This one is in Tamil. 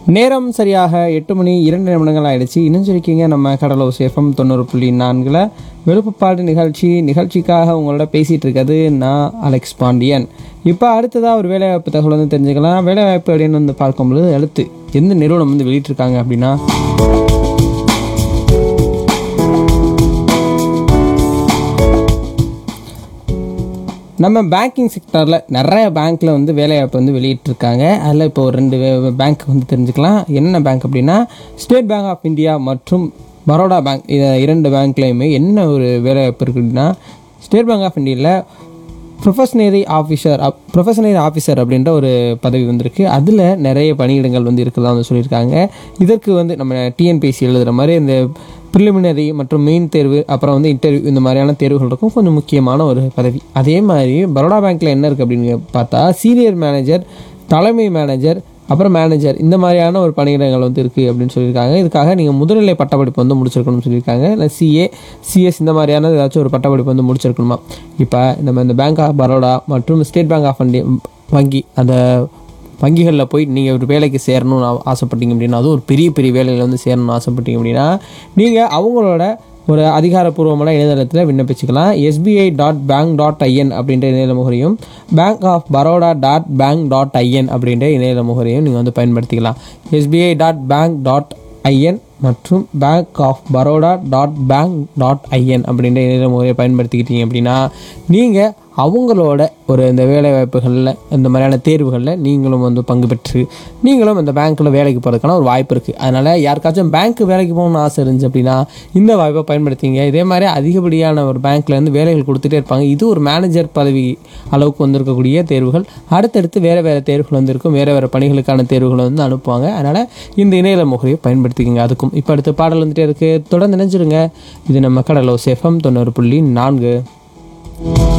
நேரம் சரியாக எட்டு மணி இரண்டு நிமிடங்கள் ஆயிடுச்சு இணைஞ்சிருக்கீங்க நம்ம கடலூர் சேஃபம் தொண்ணூறு புள்ளி நான்கில் விருப்பப்பாடு நிகழ்ச்சி நிகழ்ச்சிக்காக உங்களோட பேசிகிட்டு இருக்கிறது நான் அலெக்ஸ் பாண்டியன் இப்போ அடுத்ததாக ஒரு வேலைவாய்ப்பு தகவல் வந்து தெரிஞ்சுக்கலாம் வேலைவாய்ப்பு அப்படின்னு வந்து பார்க்கும்பொழுது அடுத்து எந்த நிறுவனம் வந்து வெளியிட்டிருக்காங்க அப்படின்னா நம்ம பேங்கிங் செக்டரில் நிறைய பேங்க்கில் வந்து வேலைவாய்ப்பு வந்து வெளியிட்டிருக்காங்க அதில் இப்போ ஒரு ரெண்டு பேங்க் வந்து தெரிஞ்சுக்கலாம் என்னென்ன பேங்க் அப்படின்னா ஸ்டேட் பேங்க் ஆஃப் இந்தியா மற்றும் பரோடா பேங்க் இதை இரண்டு பேங்க்லேயுமே என்ன ஒரு வேலைவாய்ப்பு இருக்குது அப்படின்னா ஸ்டேட் பேங்க் ஆஃப் இந்தியாவில் ப்ரொஃபஷனரி ஆஃபீஸர் ப்ரொஃபஷனரி ஆஃபீஸர் அப்படின்ற ஒரு பதவி வந்திருக்கு அதில் நிறைய பணியிடங்கள் வந்து இருக்கிறதா வந்து சொல்லியிருக்காங்க இதற்கு வந்து நம்ம டிஎன்பிஎஸ்சி எழுதுகிற மாதிரி இந்த ப்ரிலிமினரி மற்றும் மெயின் தேர்வு அப்புறம் வந்து இன்டர்வியூ இந்த மாதிரியான தேர்வுகள் இருக்கும் கொஞ்சம் முக்கியமான ஒரு பதவி அதே மாதிரி பரோடா பேங்க்கில் என்ன இருக்குது அப்படின்னு பார்த்தா சீனியர் மேனேஜர் தலைமை மேனேஜர் அப்புறம் மேனேஜர் இந்த மாதிரியான ஒரு பணியிடங்கள் வந்து இருக்குது அப்படின்னு சொல்லியிருக்காங்க இதுக்காக நீங்கள் முதுநிலை பட்டப்படிப்பு வந்து முடிச்சிருக்கணும்னு சொல்லியிருக்காங்க இல்லை சிஏ சிஎஸ் இந்த மாதிரியான ஏதாச்சும் ஒரு பட்டப்படிப்பு வந்து முடிச்சிருக்கணுமா இப்போ நம்ம இந்த பேங்க் ஆஃப் பரோடா மற்றும் ஸ்டேட் பேங்க் ஆஃப் இந்தியா வங்கி அந்த வங்கிகளில் போய் நீங்கள் ஒரு வேலைக்கு சேரணும்னு ஆ- ஆசைப்பட்டீங்க அப்படின்னா அதுவும் ஒரு பெரிய பெரிய வேலையில் வந்து சேரணும்னு ஆசைப்பட்டீங்க அப்படின்னா நீங்கள் அவங்களோட ஒரு அதிகாரப்பூர்வமான இணையதளத்தில் விண்ணப்பிச்சுக்கலாம் SBI dot bank dot IN அப்படின்ற இணையதள முகரையும் Bank of Baroda dot bank dot IN அப்படின்ற இணையதள முகரையும் நீங்கள் வந்து பயன்படுத்திக்கலாம் SBI dot bank dot IN மற்றும் Bank of Baroda dot bank dot IN அப்படின்ற இணையதள முறையை பயன்படுத்திக்கிட்டீங்க அப்படின்னா நீங்கள் அவங்களோட ஒரு இந்த வேலை வாய்ப்புகளில் இந்த மாதிரியான தேர்வுகளில் நீங்களும் வந்து பங்கு பெற்று நீங்களும் இந்த பேங்க்கில் வேலைக்கு போகிறதுக்கான ஒரு வாய்ப்பு இருக்குது அதனால் யாருக்காச்சும் பேங்க் வேலைக்கு போகணும்னு ஆசை இருந்துச்சு அப்படின்னா இந்த வாய்ப்பை பயன்படுத்திங்க இதே மாதிரி அதிகப்படியான ஒரு பேங்க்ல இருந்து வேலைகள் கொடுத்துட்டே இருப்பாங்க இது ஒரு மேனேஜர் பதவி அளவுக்கு வந்திருக்கக்கூடிய தேர்வுகள் அடுத்தடுத்து வேறு வேறு தேர்வுகள் வந்து இருக்கும் வேறு வேறு பணிகளுக்கான தேர்வுகளை வந்து அனுப்புவாங்க அதனால் இந்த இணையதள முகரையை பயன்படுத்திக்கங்க அதுக்கும் இப்போ அடுத்த பாடல் வந்துட்டே இருக்குது தொடர்ந்து நினைச்சிருங்க இது நம்ம கடலோ சேஃபம் தொண்ணூறு புள்ளி நான்கு